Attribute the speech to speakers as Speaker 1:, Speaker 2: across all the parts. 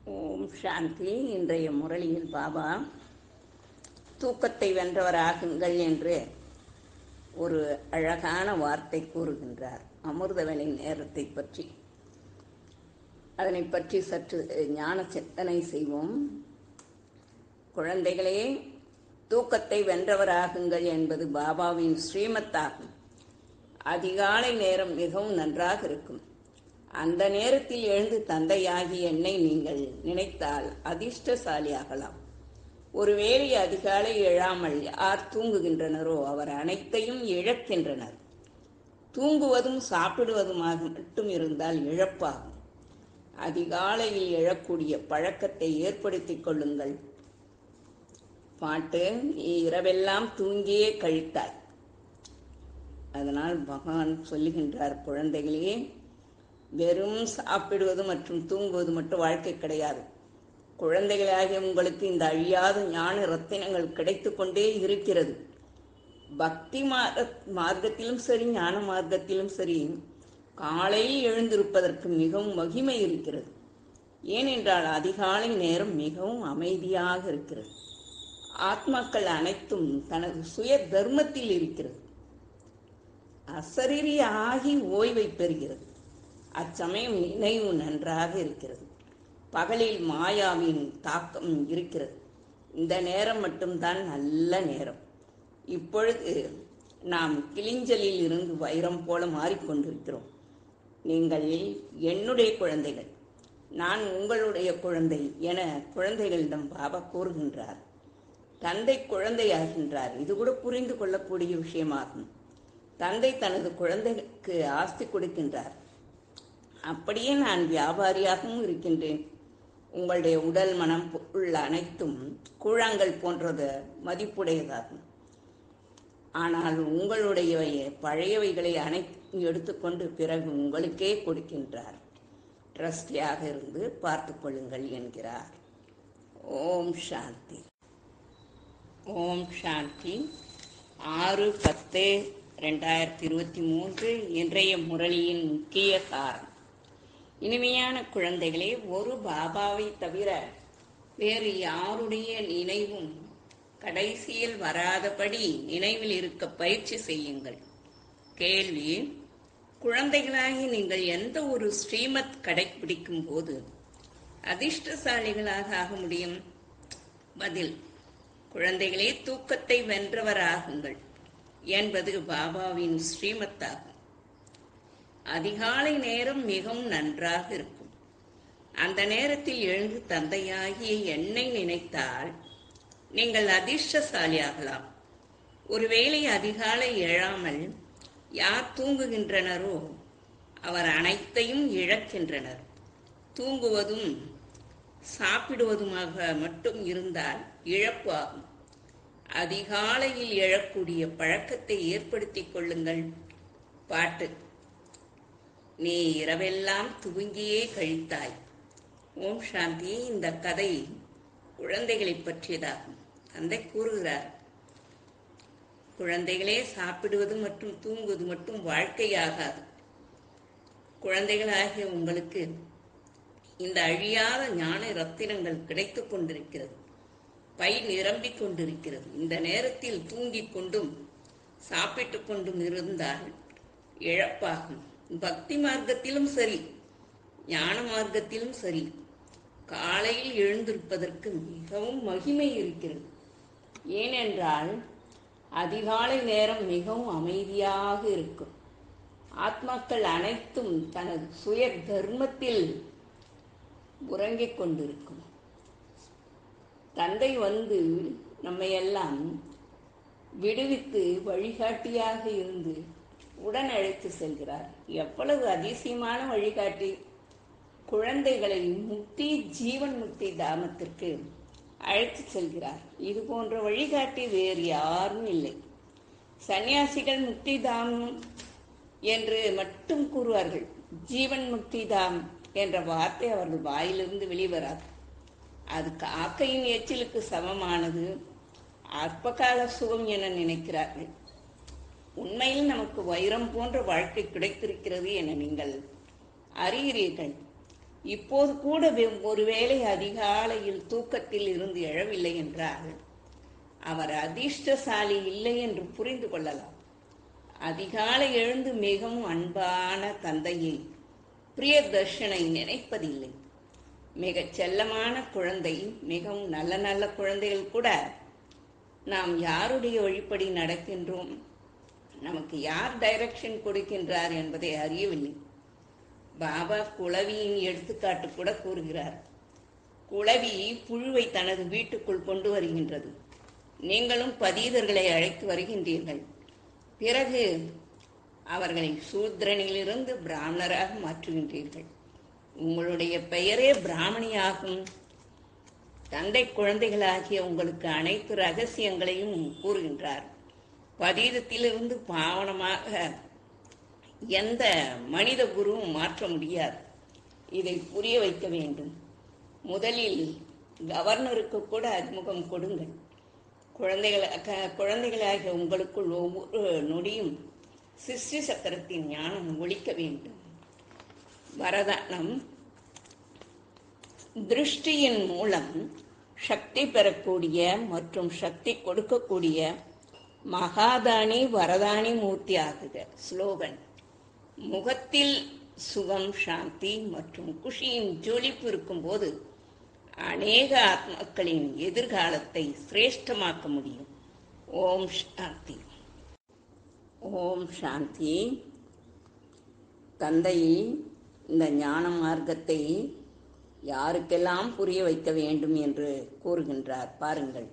Speaker 1: ஓம் சாந்தி இன்றைய முரளியில் பாபா தூக்கத்தை வென்றவராகுங்கள் என்று ஒரு அழகான வார்த்தை கூறுகின்றார் அமிர்தவேளை நேரத்தை பற்றி அதனை பற்றி சற்று ஞான சிந்தனை செய்வோம் குழந்தைகளே தூக்கத்தை வென்றவராகுங்கள் என்பது பாபாவின் ஸ்ரீமத்தாகும் அதிகாலை நேரம் மிகவும் நன்றாக இருக்கும் அந்த நேரத்தில் எழுந்து தந்தையாகி என்னை நீங்கள் நினைத்தால் அதிர்ஷ்டசாலியாகலாம் ஒருவேளை அதிகாலை எழாமல் யார் தூங்குகின்றனரோ அவர் அனைத்தையும் இழக்கின்றனர் தூங்குவதும் சாப்பிடுவதுமாக மட்டும் இருந்தால் இழப்பாகும் அதிகாலையில் எழக்கூடிய பழக்கத்தை ஏற்படுத்திக் கொள்ளுங்கள் பாட்டு நீ இரவெல்லாம் தூங்கியே கழித்தாய் அதனால் பகவான் சொல்லுகின்றார் குழந்தைகளே வெறும் சாப்பிடுவது மற்றும் தூங்குவது மட்டும் வாழ்க்கை கிடையாது குழந்தைகளாகிய உங்களுக்கு இந்த அழியாத ஞான ரத்தினங்கள் கிடைத்து கொண்டே இருக்கிறது பக்தி மார்க்க மார்க்கத்திலும் சரி ஞான மார்க்கத்திலும் சரி காலையில் எழுந்திருப்பதற்கு மிகவும் மகிமை இருக்கிறது ஏனென்றால் அதிகாலை நேரம் மிகவும் அமைதியாக இருக்கிறது ஆத்மாக்கள் அனைத்தும் தனது சுய தர்மத்தில் இருக்கிறது அசரீரி ஆகி ஓய்வை பெறுகிறது அச்சமயம் நினைவு நன்றாக இருக்கிறது பகலில் மாயாவின் தாக்கம் இருக்கிறது இந்த நேரம் மட்டும்தான் நல்ல நேரம் இப்பொழுது நாம் கிளிஞ்சலில் இருந்து வைரம் போல மாறிக்கொண்டிருக்கிறோம் நீங்கள் என்னுடைய குழந்தைகள் நான் உங்களுடைய குழந்தை என குழந்தைகளிடம் பாபா கூறுகின்றார் தந்தை குழந்தையாகின்றார் இது கூட புரிந்து கொள்ளக்கூடிய விஷயமாகும் தந்தை தனது குழந்தைக்கு ஆஸ்தி கொடுக்கின்றார் அப்படியே நான் வியாபாரியாகவும் இருக்கின்றேன் உங்களுடைய உடல் மனம் உள்ள அனைத்தும் கூழாங்கல் போன்றது மதிப்புடையதாகும் ஆனால் உங்களுடைய பழையவைகளை அனைத்தும் எடுத்துக்கொண்டு பிறகு உங்களுக்கே கொடுக்கின்றார் ட்ரஸ்டியாக இருந்து பார்த்து கொள்ளுங்கள் என்கிறார் ஓம் சாந்தி ஓம் சாந்தி ஆறு பத்து ரெண்டாயிரத்தி இருபத்தி மூன்று இன்றைய முரளியின் முக்கிய சாரம் இனிமையான குழந்தைகளே ஒரு பாபாவை தவிர வேறு யாருடைய நினைவும் கடைசியில் வராதபடி நினைவில் இருக்க பயிற்சி செய்யுங்கள் கேள்வி குழந்தைகளாகி நீங்கள் எந்த ஒரு ஸ்ரீமத் கடைபிடிக்கும் போது அதிர்ஷ்டசாலிகளாக ஆக முடியும் பதில் குழந்தைகளே தூக்கத்தை வென்றவராகுங்கள் என்பது பாபாவின் ஸ்ரீமத்தாகும் அதிகாலை நேரம் மிகவும் நன்றாக இருக்கும் அந்த நேரத்தில் எழுந்து தந்தையாகிய என்னை நினைத்தால் நீங்கள் அதிர்ஷ்டசாலியாகலாம் ஒருவேளை அதிகாலை எழாமல் யார் தூங்குகின்றனரோ அவர் அனைத்தையும் இழக்கின்றனர் தூங்குவதும் சாப்பிடுவதுமாக மட்டும் இருந்தால் இழப்பு ஆகும் அதிகாலையில் எழக்கூடிய பழக்கத்தை ஏற்படுத்திக் கொள்ளுங்கள் பாட்டு நீ இரவெல்லாம் துவங்கியே கழித்தாய் ஓம் சாந்தி இந்த கதை குழந்தைகளை பற்றியதாகும் தந்தை கூறுகிறார் குழந்தைகளே சாப்பிடுவது மற்றும் தூங்குவது மட்டும் வாழ்க்கையாகாது குழந்தைகளாகிய உங்களுக்கு இந்த அழியாத ஞான ரத்தினங்கள் கிடைத்து கொண்டிருக்கிறது பை நிரம்பிக் கொண்டிருக்கிறது இந்த நேரத்தில் தூங்கிக் கொண்டும் சாப்பிட்டு கொண்டும் இருந்தால் இழப்பாகும் பக்தி மார்க்கத்திலும் சரி ஞான மார்க்கத்திலும் சரி காலையில் எழுந்திருப்பதற்கு மிகவும் மகிமை இருக்கிறது ஏனென்றால் அதிகாலை நேரம் மிகவும் அமைதியாக இருக்கும் ஆத்மாக்கள் அனைத்தும் தனது சுய தர்மத்தில் உறங்கிக் கொண்டிருக்கும் தந்தை வந்து நம்மையெல்லாம் விடுவித்து வழிகாட்டியாக இருந்து உடன் அழைத்து செல்கிறார் எவ்வளவு அதிசயமான வழிகாட்டி குழந்தைகளை முக்தி ஜீவன் முக்தி தாமத்திற்கு அழைத்து செல்கிறார் இது போன்ற வழிகாட்டி வேறு யாரும் இல்லை சன்னியாசிகள் முக்தி தாமம் என்று மட்டும் கூறுவார்கள் ஜீவன் முக்தி தாம் என்ற வார்த்தை அவர்கள் வாயிலிருந்து வெளிவராது அது காக்கையின் எச்சிலுக்கு சமமானது அற்பகால சுகம் என நினைக்கிறார்கள் உண்மையில் நமக்கு வைரம் போன்ற வாழ்க்கை கிடைத்திருக்கிறது என நீங்கள் அறிகிறீர்கள் இப்போது கூட வே- ஒருவேளை அதிகாலையில் தூக்கத்தில் இருந்து எழவில்லை என்றால் அவர் அதிர்ஷ்டசாலி இல்லை என்று புரிந்து கொள்ளலாம் அதிகாலை எழுந்து மிகவும் அன்பான தந்தையை பிரியதர்ஷனை நினைப்பதில்லை மிகச் செல்லமான குழந்தை மிகவும் நல்ல நல்ல குழந்தைகள் கூட நாம் யாருடைய வழிப்படி நடக்கின்றோம் நமக்கு யார் டைரக்ஷன் கொடுக்கின்றார் என்பதை அறியவில்லை பாபா குளவியின் எடுத்துக்காட்டு கூட கூறுகிறார் குளவி புழுவை தனது வீட்டுக்குள் கொண்டு வருகின்றது நீங்களும் பதீதர்களை அழைத்து வருகின்றீர்கள் பிறகு அவர்களை சூத்ரனிலிருந்து பிராமணராக மாற்றுகின்றீர்கள் உங்களுடைய பெயரே பிராமணியாகும் தந்தை குழந்தைகளாகிய உங்களுக்கு அனைத்து ரகசியங்களையும் கூறுகின்றார் பதீதத்திலிருந்து பாவனமாக எந்த மனித குருவும் மாற்ற முடியாது இதை புரிய வைக்க வேண்டும் முதலில் கவர்னருக்கு கூட அறிமுகம் கொடுங்கள் குழந்தைகள் க- குழந்தைகளாகிய உங்களுக்குள் ஒவ்வொரு நொடியும் சிருஷ்டி சக்கரத்தின் ஞானம் ஒழிக்க வேண்டும் வரதானம் திருஷ்டியின் மூலம் சக்தி பெறக்கூடிய மற்றும் சக்தி கொடுக்கக்கூடிய மகாதானி வரதானி மூர்த்தி ஆகுக ஸ்லோகன் முகத்தில் சுகம் சாந்தி மற்றும் குஷியின் ஜொலிப்பு இருக்கும்போது அநேக ஆத்மாக்களின் எதிர்காலத்தை சிரேஷ்டமாக்க முடியும் ஓம் சாந்தி ஓம் சாந்தி தந்தை இந்த ஞான மார்க்கத்தை யாருக்கெல்லாம் புரிய வைக்க வேண்டும் என்று கூறுகின்றார் பாருங்கள்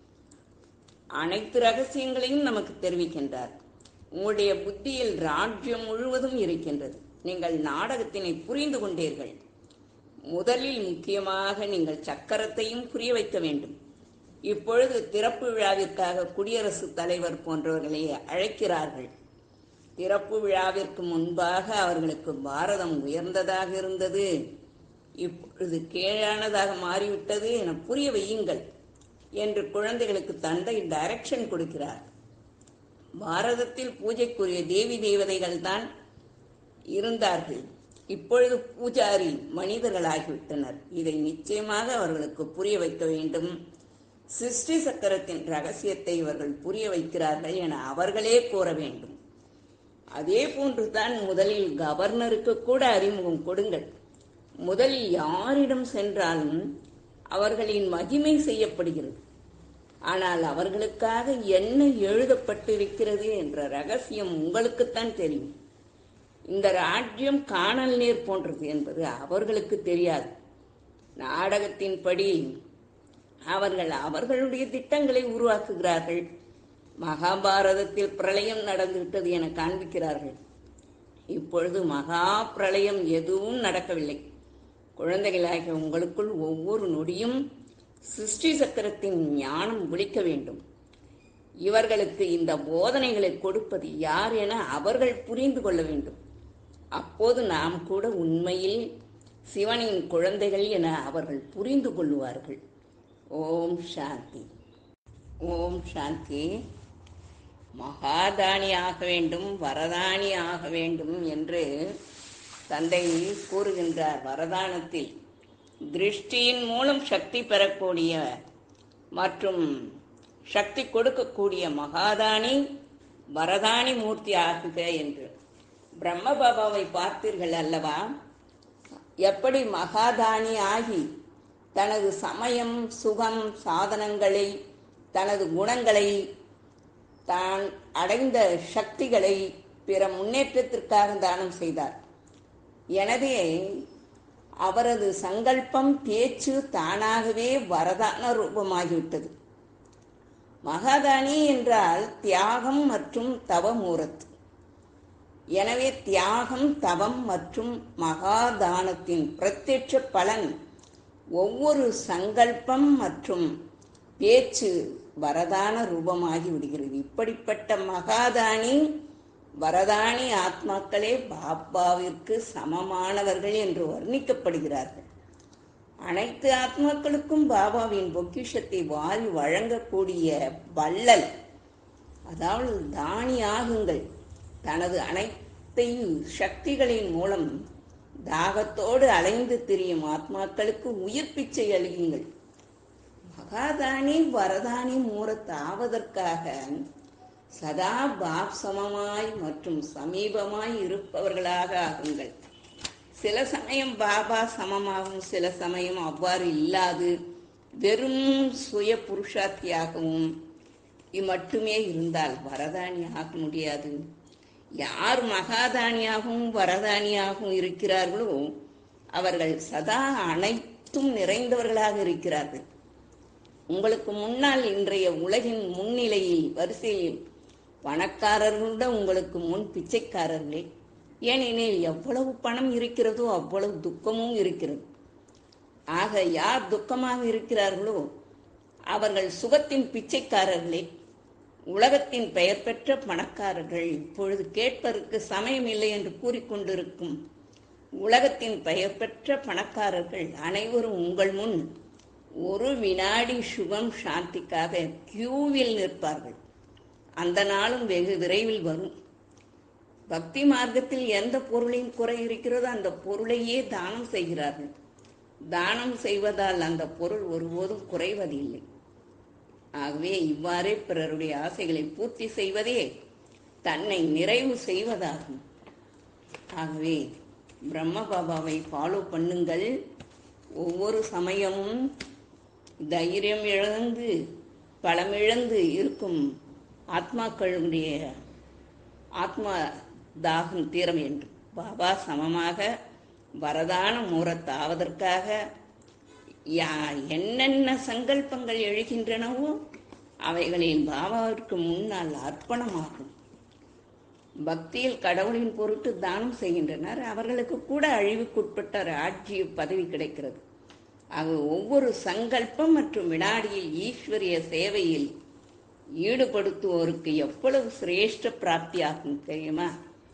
Speaker 1: அனைத்து ரகசியங்களையும் நமக்கு தெரிவிக்கின்றார் உங்களுடைய புத்தியில் ராஜ்யம் முழுவதும் இருக்கின்றது நீங்கள் நாடகத்தினை புரிந்து கொண்டீர்கள் முதலில் முக்கியமாக நீங்கள் சக்கரத்தையும் புரிய வைக்க வேண்டும் இப்பொழுது திறப்பு விழாவிற்காக குடியரசுத் தலைவர் போன்றவர்களை அழைக்கிறார்கள் திறப்பு விழாவிற்கு முன்பாக அவர்களுக்கு பாரதம் உயர்ந்ததாக இருந்தது இப்பொழுது கீழானதாக மாறிவிட்டது என புரிய வையுங்கள் என்று குழந்தைகளுக்கு தந்தை டைரக்ஷன் கொடுக்கிறார் பாரதத்தில் பூஜைக்குரிய தேவி தேவதைகள் தான் இருந்தார்கள் இப்பொழுது பூஜாரி மனிதர்களாகிவிட்டனர் இதை நிச்சயமாக அவர்களுக்கு புரிய வைக்க வேண்டும் சிருஷ்டி சக்கரத்தின் ரகசியத்தை இவர்கள் புரிய வைக்கிறார்கள் என அவர்களே கூற வேண்டும் அதே போன்றுதான் முதலில் கவர்னருக்கு கூட அறிமுகம் கொடுங்கள் முதலில் யாரிடம் சென்றாலும் அவர்களின் மகிமை செய்யப்படுகிறது ஆனால் அவர்களுக்காக என்ன எழுதப்பட்டிருக்கிறது என்ற ரகசியம் உங்களுக்குத்தான் தெரியும் இந்த ராஜ்யம் காணல் நீர் போன்றது என்பது அவர்களுக்கு தெரியாது நாடகத்தின்படி அவர்கள் அவர்களுடைய திட்டங்களை உருவாக்குகிறார்கள் மகாபாரதத்தில் பிரளயம் நடந்துவிட்டது என காண்பிக்கிறார்கள் இப்பொழுது மகா பிரளயம் எதுவும் நடக்கவில்லை குழந்தைகளாகிய உங்களுக்குள் ஒவ்வொரு நொடியும் சிருஷ்டி சக்கரத்தின் ஞானம் விழிக்க வேண்டும் இவர்களுக்கு இந்த போதனைகளை கொடுப்பது யார் என அவர்கள் புரிந்து கொள்ள வேண்டும் அப்போது நாம் கூட உண்மையில் சிவனின் குழந்தைகள் என அவர்கள் புரிந்து கொள்வார்கள் ஓம் சாந்தி ஓம் சாந்தி மகாதானி ஆக வேண்டும் வரதானி ஆக வேண்டும் என்று தந்தை கூறுகின்றார் வரதானத்தில் திருஷ்டியின் மூலம் சக்தி பெறக்கூடிய மற்றும் சக்தி கொடுக்கக்கூடிய மகாதானி வரதானி மூர்த்தி ஆகுக என்று பிரம்ம பாபாவை பார்த்தீர்கள் அல்லவா எப்படி மகாதானி ஆகி தனது சமயம் சுகம் சாதனங்களை தனது குணங்களை தான் அடைந்த சக்திகளை பிற முன்னேற்றத்திற்காக தானம் செய்தார் எனவே அவரது சங்கல்பம் பேச்சு தானாகவே வரதான ரூபமாகிவிட்டது மகாதானி என்றால் தியாகம் மற்றும் தவமூரத் எனவே தியாகம் தவம் மற்றும் மகாதானத்தின் பிரத்யட்ச பலன் ஒவ்வொரு சங்கல்பம் மற்றும் பேச்சு வரதான ரூபமாகி விடுகிறது இப்படிப்பட்ட மகாதானி வரதானி ஆத்மாக்களே பாபாவிற்கு சமமானவர்கள் என்று வர்ணிக்கப்படுகிறார்கள் அனைத்து ஆத்மாக்களுக்கும் பாபாவின் பொக்கிஷத்தை வாரி வழங்கக்கூடிய வள்ளல் அதாவது தானி ஆகுங்கள் தனது அனைத்தையும் சக்திகளின் மூலம் தாகத்தோடு அலைந்து திரியும் ஆத்மாக்களுக்கு உயிர் பிச்சை அளியுங்கள் மகாதானி வரதானி மூரத்தாவதற்காக சதா பாப் சமமாய் மற்றும் சமீபமாய் இருப்பவர்களாக ஆகுங்கள் சில சமயம் பாபா சமமாகவும் சில சமயம் அவ்வாறு இல்லாது வெறும் சுய புருஷார்த்தியாகவும் மட்டுமே இருந்தால் வரதானி ஆக முடியாது யார் மகாதானியாகவும் வரதானியாகவும் இருக்கிறார்களோ அவர்கள் சதா அனைத்தும் நிறைந்தவர்களாக இருக்கிறார்கள் உங்களுக்கு முன்னால் இன்றைய உலகின் முன்னிலையில் வரிசையில் பணக்காரர்களுடன் உங்களுக்கு முன் பிச்சைக்காரர்களே ஏனெனில் எவ்வளவு பணம் இருக்கிறதோ அவ்வளவு துக்கமும் இருக்கிறது ஆக யார் துக்கமாக இருக்கிறார்களோ அவர்கள் சுகத்தின் பிச்சைக்காரர்களே உலகத்தின் பெயர் பெற்ற பணக்காரர்கள் இப்பொழுது கேட்பதற்கு சமயம் இல்லை என்று கூறிக்கொண்டிருக்கும் உலகத்தின் பெயர் பெற்ற பணக்காரர்கள் அனைவரும் உங்கள் முன் ஒரு வினாடி சுகம் சாந்திக்காக கியூவில் நிற்பார்கள் அந்த நாளும் வெகு விரைவில் வரும் பக்தி மார்க்கத்தில் எந்த பொருளின் குறை இருக்கிறதோ அந்த பொருளையே தானம் செய்கிறார்கள் தானம் செய்வதால் அந்த பொருள் ஒருபோதும் குறைவதில்லை ஆகவே இவ்வாறே பிறருடைய ஆசைகளை பூர்த்தி செய்வதே தன்னை நிறைவு செய்வதாகும் ஆகவே பிரம்ம பாபாவை ஃபாலோ பண்ணுங்கள் ஒவ்வொரு சமயமும் தைரியம் இழந்து பலமிழந்து இருக்கும் ஆத்மாக்களுடைய ஆத்மா தாகம் தீர வேண்டும் பாபா சமமாக வரதான மூரத்தாவதற்காக யா என்னென்ன சங்கல்பங்கள் எழுகின்றனவோ அவைகளில் பாபாவிற்கு முன்னால் அர்ப்பணமாகும் பக்தியில் கடவுளின் பொருட்டு தானம் செய்கின்றனர் அவர்களுக்கு கூட அழிவுக்குட்பட்ட ராஜ்ய பதவி கிடைக்கிறது ஆக ஒவ்வொரு சங்கல்பம் மற்றும் வினாடியில் ஈஸ்வரிய சேவையில் ஈடுபடுத்துவோருக்கு எவ்வளவு சிரேஷ்ட பிராப்தியாகும் தெரியுமா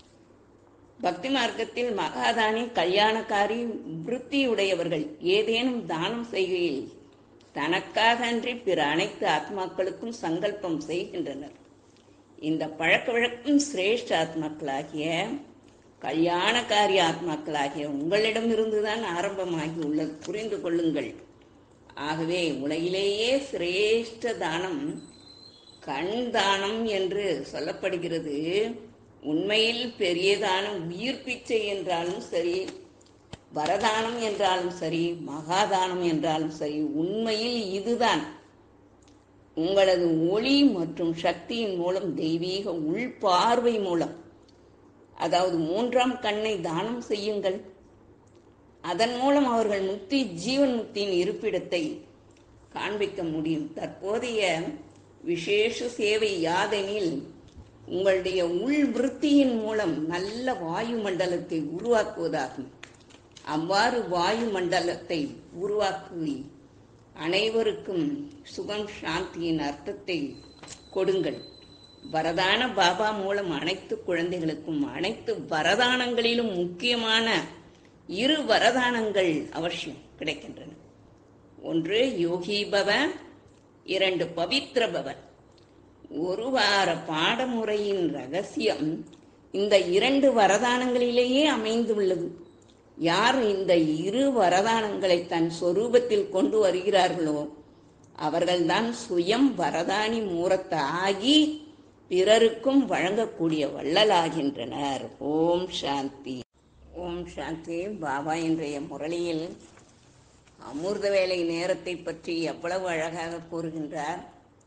Speaker 1: பக்தி மார்க்கத்தில் மகாதானி கல்யாணக்காரி விருத்தியுடையவர்கள் ஏதேனும் தானம் செய்கையில் தனக்காக அன்றி பிற அனைத்து ஆத்மாக்களுக்கும் சங்கல்பம் செய்கின்றனர் இந்த பழக்க வழக்கம் சிரேஷ்ட ஆத்மாக்களாகிய கல்யாணக்காரி ஆத்மாக்களாகிய உங்களிடம் இருந்துதான் ஆரம்பமாகி உள்ளது புரிந்து கொள்ளுங்கள் ஆகவே உலகிலேயே சிரேஷ்ட தானம் கண் தானம் என்று சொல்லப்படுகிறது உண்மையில் பெரியதான உயிர் பிச்சை என்றாலும் சரி வரதானம் என்றாலும் சரி மகாதானம் என்றாலும் சரி உண்மையில் இதுதான் உங்களது ஒளி மற்றும் சக்தியின் மூலம் தெய்வீக உள்பார்வை மூலம் அதாவது மூன்றாம் கண்ணை தானம் செய்யுங்கள் அதன் மூலம் அவர்கள் முக்தி ஜீவன் முக்தியின் இருப்பிடத்தை காண்பிக்க முடியும் தற்போதைய விசேஷ சேவை யாதெனில் உங்களுடைய உள் விருத்தியின் மூலம் நல்ல வாயு மண்டலத்தை உருவாக்குவதாகும் அவ்வாறு வாயு மண்டலத்தை உருவாக்கி அனைவருக்கும் சுகம் சாந்தியின் அர்த்தத்தை கொடுங்கள் வரதான பாபா மூலம் அனைத்து குழந்தைகளுக்கும் அனைத்து வரதானங்களிலும் முக்கியமான இரு வரதானங்கள் அவசியம் கிடைக்கின்றன ஒன்று யோகி பவ இரண்டு பவித்ர பவன் ஒரு வார பாடமுறையின் ரகசியம் இந்த இரண்டு வரதானங்களிலேயே அமைந்துள்ளது யார் இந்த இரு வரதானங்களை தன் சொரூபத்தில் கொண்டு வருகிறார்களோ அவர்கள்தான் சுயம் வரதானி மூரத்த ஆகி பிறருக்கும் வழங்கக்கூடிய வள்ளலாகின்றனர் ஓம் சாந்தி ஓம் சாந்தி பாபா இன்றைய முரளியில் அமிர்த வேலை நேரத்தை பற்றி எவ்வளவு அழகாக கூறுகின்றார்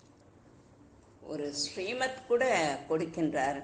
Speaker 1: ஒரு ஸ்ரீமத் கூட கொடுக்கின்றார்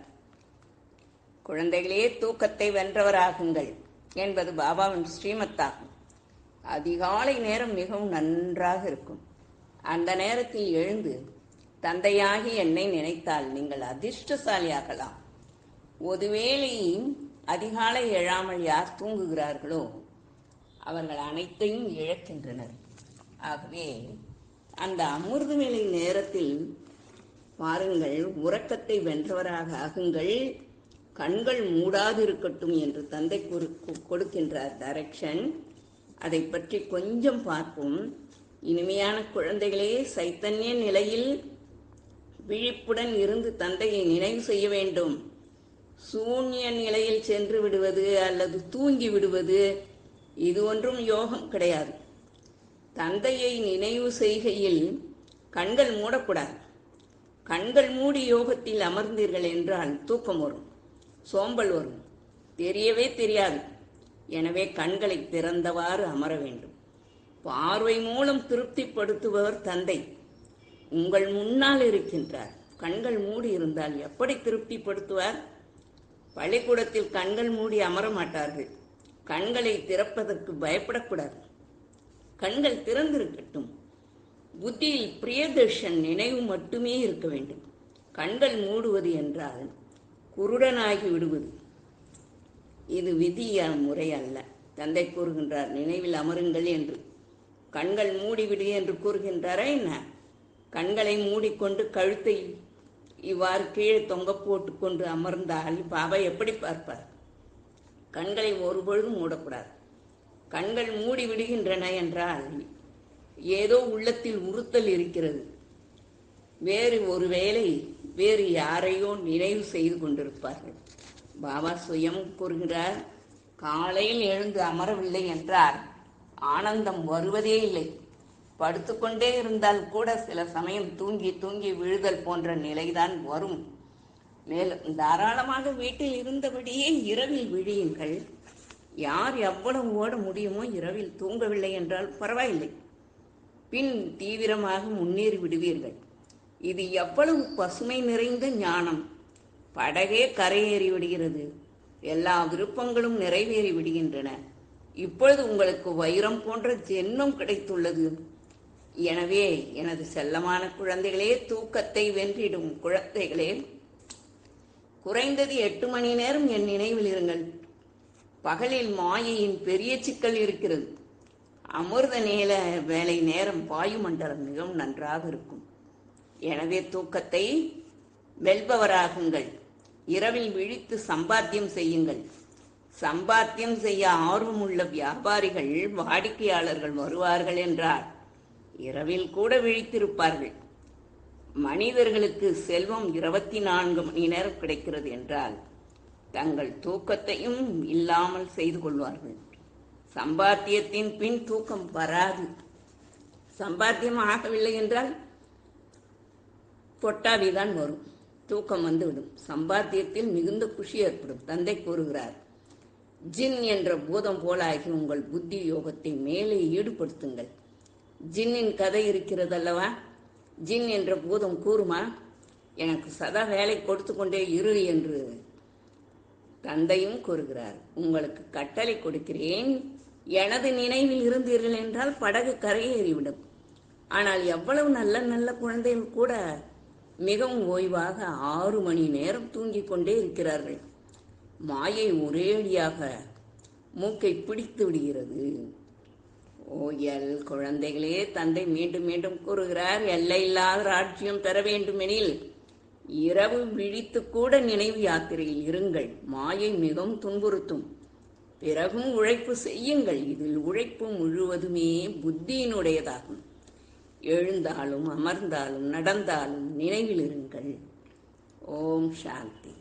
Speaker 1: குழந்தைகளே தூக்கத்தை வென்றவராகுங்கள் என்பது பாபாவின் ஸ்ரீமத்தாகும் அதிகாலை நேரம் மிகவும் நன்றாக இருக்கும் அந்த நேரத்தில் எழுந்து தந்தையாகி என்னை நினைத்தால் நீங்கள் அதிர்ஷ்டசாலியாகலாம் ஒருவேளை அதிகாலை எழாமல் யார் தூங்குகிறார்களோ அவர்கள் அனைத்தையும் இழக்கின்றனர் ஆகவே அந்த அமிர்த வேலை நேரத்தில் பாருங்கள் உறக்கத்தை வென்றவராக ஆகுங்கள் கண்கள் மூடாதிருக்கட்டும் என்று தந்தை கூறு- கு- கொடுக்கின்றார் டைரக்ஷன் அதை பற்றி கொஞ்சம் பார்ப்போம் இனிமையான குழந்தைகளே சைத்தன்ய நிலையில் விழிப்புடன் இருந்து தந்தையை நினைவு செய்ய வேண்டும் சூன்ய நிலையில் சென்று விடுவது அல்லது தூங்கி விடுவது இது ஒன்றும் யோகம் கிடையாது தந்தையை நினைவு செய்கையில் கண்கள் மூடக்கூடாது கண்கள் மூடி யோகத்தில் அமர்ந்தீர்கள் என்றால் தூக்கம் வரும் சோம்பல் வரும் தெரியவே தெரியாது எனவே கண்களை திறந்தவாறு அமர வேண்டும் பார்வை மூலம் திருப்திப்படுத்துபவர் தந்தை உங்கள் முன்னால் இருக்கின்றார் கண்கள் மூடி இருந்தால் எப்படி திருப்திப்படுத்துவார் பள்ளிக்கூடத்தில் கண்கள் மூடி அமர மாட்டார்கள் கண்களை திறப்பதற்கு பயப்படக்கூடாது கண்கள் திறந்திருக்கட்டும் புத்தியில் பிரியதர்ஷன் நினைவு மட்டுமே இருக்க வேண்டும் கண்கள் மூடுவது என்றால் குருடனாகி விடுவது இது விதிய முறை அல்ல தந்தை கூறுகின்றார் நினைவில் அமருங்கள் என்று கண்கள் மூடிவிடு என்று கூறுகின்றாரா என்ன கண்களை மூடிக்கொண்டு கழுத்தை இவ்வாறு கீழே தொங்க போட்டுக்கொண்டு அமர்ந்தால் பாபா எப்படி பார்ப்பார் கண்களை ஒருபொழுதும் மூடக்கூடாது கண்கள் மூடி விடுகின்றன என்றால் ஏதோ உள்ளத்தில் உறுத்தல் இருக்கிறது வேறு ஒரு வேளை வேறு யாரையோ நினைவு செய்து கொண்டிருப்பார்கள் பாபா சுயம் கூறுகிறார் காலையில் எழுந்து அமரவில்லை என்றால் ஆனந்தம் வருவதே இல்லை படுத்துக்கொண்டே இருந்தால் கூட சில சமயம் தூங்கி தூங்கி விழுதல் போன்ற நிலைதான் வரும் மேலும் தாராளமாக வீட்டில் இருந்தபடியே இரவில் விழியுங்கள் யார் எவ்வளவு ஓட முடியுமோ இரவில் தூங்கவில்லை என்றால் பரவாயில்லை பின் தீவிரமாக முன்னேறி விடுவீர்கள் இது எவ்வளவு பசுமை நிறைந்த ஞானம் படகே கரையேறி விடுகிறது எல்லா விருப்பங்களும் நிறைவேறி விடுகின்றன இப்பொழுது உங்களுக்கு வைரம் போன்ற ஜென்மம் கிடைத்துள்ளது எனவே எனது செல்லமான குழந்தைகளே தூக்கத்தை வென்றிடும் குழந்தைகளே குறைந்தது எட்டு மணி நேரம் என் நினைவில் இருங்கள் பகலில் மாயையின் பெரிய சிக்கல் இருக்கிறது அமிர்த நேர வேலை நேரம் வாயுமண்டலம் மிகவும் நன்றாக இருக்கும் எனவே தூக்கத்தை வெல்பவராகுங்கள் இரவில் விழித்து சம்பாத்தியம் செய்யுங்கள் சம்பாத்தியம் செய்ய ஆர்வமுள்ள வியாபாரிகள் வாடிக்கையாளர்கள் வருவார்கள் என்றார் இரவில் கூட விழித்திருப்பார்கள் மனிதர்களுக்கு செல்வம் இருபத்தி நான்கு மணி நேரம் கிடைக்கிறது என்றால் தங்கள் தூக்கத்தையும் இல்லாமல் செய்து கொள்வார்கள் சம்பாத்தியத்தின் பின் தூக்கம் வராது சம்பாத்தியம் ஆகவில்லை என்றால் பொட்டாவிதான் வரும் தூக்கம் வந்துவிடும் சம்பாத்தியத்தில் மிகுந்த குஷி ஏற்படும் தந்தை கூறுகிறார் ஜின் என்ற பூதம் போலாகி உங்கள் புத்தி யோகத்தை மேலே ஈடுபடுத்துங்கள் ஜின்னின் கதை இருக்கிறதல்லவா ஜின் என்ற பூதம் கூறுமா எனக்கு சதா வேலை கொடுத்து கொண்டே இரு என்று தந்தையும் கூறுகிறார் உங்களுக்கு கட்டளை கொடுக்கிறேன் எனது நினைவில் இருந்தீர்கள் என்றால் படகு கரையேறிவிடும் ஆனால் எவ்வளவு நல்ல நல்ல குழந்தைகள் கூட மிகவும் ஓய்வாக ஆறு மணி நேரம் தூங்கிக் கொண்டே இருக்கிறார்கள் மாயை ஒரேடியாக மூக்கை பிடித்து விடுகிறது ஓ எல் குழந்தைகளே தந்தை மீண்டும் மீண்டும் கூறுகிறார் எல்லையில்லாத ராஜ்யம் பெற வேண்டுமெனில் இரவு விழித்து கூட நினைவு யாத்திரையில் இருங்கள் மாயை மிகவும் துன்புறுத்தும் பிறகும் உழைப்பு செய்யுங்கள் இதில் உழைப்பு முழுவதுமே புத்தியினுடையதாகும் எழுந்தாலும் அமர்ந்தாலும் நடந்தாலும் நினைவில் இருங்கள் ஓம் சாந்தி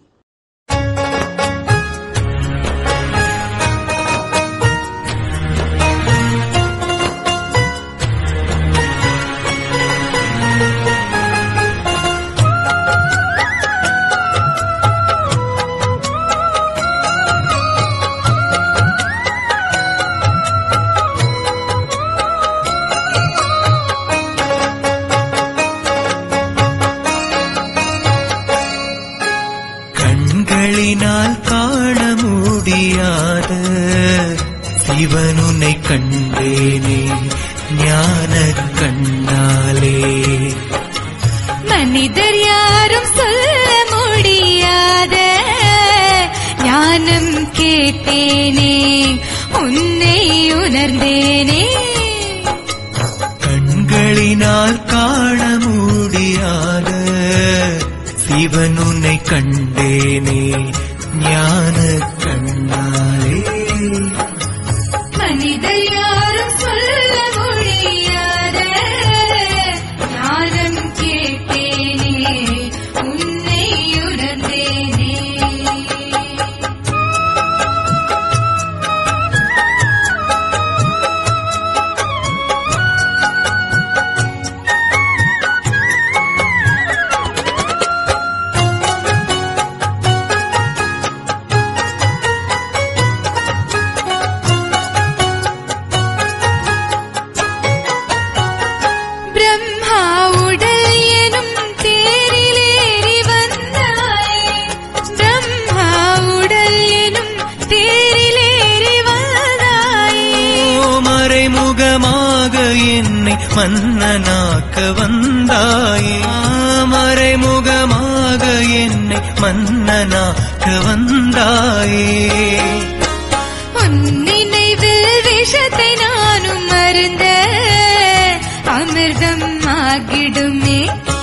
Speaker 2: கண்களினால் காண முடியாத சிவனுனை கண்டேனே ஞான கண்ணாலே
Speaker 3: மனிதர் யாரும் சொல்ல முடியாத ஞானம் கேட்டேனே உன்னை உணர்ந்தேனே
Speaker 2: கண்களினால் காண முடியாத சிவனுனை கண்டேனே ஞான கண்ணாலே
Speaker 3: மனிதர் யாரும் சொல்ல முடியாத ஞானம் கேட்டேனே உன்னை உணர்ந்தேனே
Speaker 2: என்னை மன்னனாக்க வந்தாயே மறைமுகமாக என்னை மன்னனாக்க வந்தாயே
Speaker 3: உன் நினைவில் விஷத்தை நானும் மருந்த அமிர்தம் ஆகிடுமே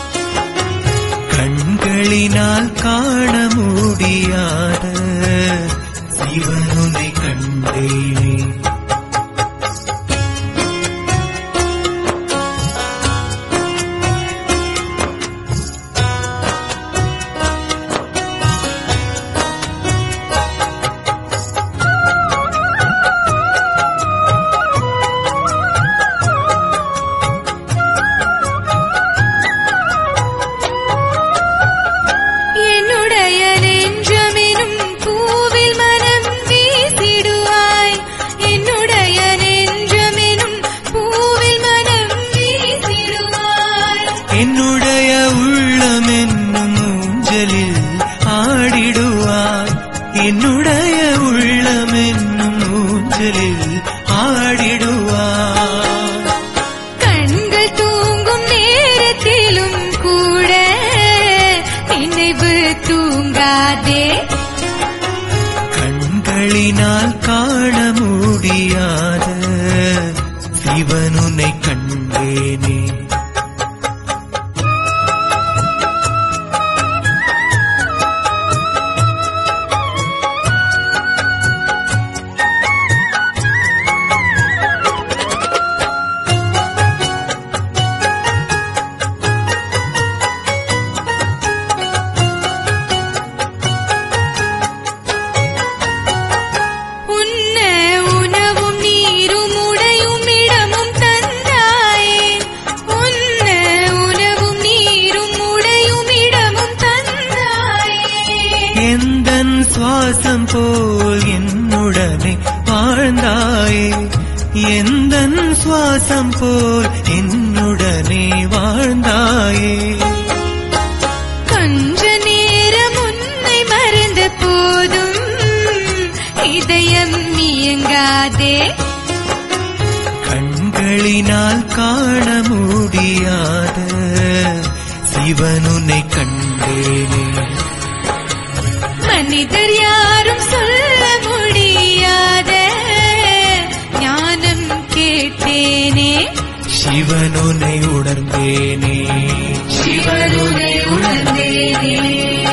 Speaker 2: கண்களினால் காண முடியாத சிவனுனை கண்டேனே
Speaker 3: என்னுடைய நெஞ்சமெனும் பூவில் மனம் வீசிடுவாய் என்னுடைய நெஞ்சமெனும் பூவில் மனம் வீசிடுவாய்
Speaker 2: என்னுடைய உள்ளம் என்னும் ஊஞ்சலில் ஆடிடுவாய் என்னுடைய உள்ளம் என்னும் ஊஞ்சலில் ஆடிடுவாய்
Speaker 3: கண்கள் தூங்கும் நேரத்திலும் கூட நினைவு தூங்காதே
Speaker 2: கண்களினால் காண முடியாத சிவனுனை கண்டேனே
Speaker 3: உன்ன உணவும் நீரும் உடையும் இடமும் தந்தாயே உன்ன உணவும் நீரும் உடையும் இடமும் தந்தாயே
Speaker 2: எந்தன் சுவாசம் போல் என்னுடனே வாழ்ந்தாயே எந்தன் சுவாசம் போல் என்னுடனே வாழ்ந்தாயே
Speaker 3: கொஞ்ச நேரம் உன்னை மறந்த போதும் இதயம் இயங்காதே
Speaker 2: கண்களினால் காண முடியாத சிவனுனை கண்டேனே
Speaker 3: மனிதர் யாரும் சொல்ல முடியாத ஞானம் கேட்டேனே
Speaker 2: சிவனுனை உணர்ந்தேனே
Speaker 3: சிவனுரை உணர்ந்தேனே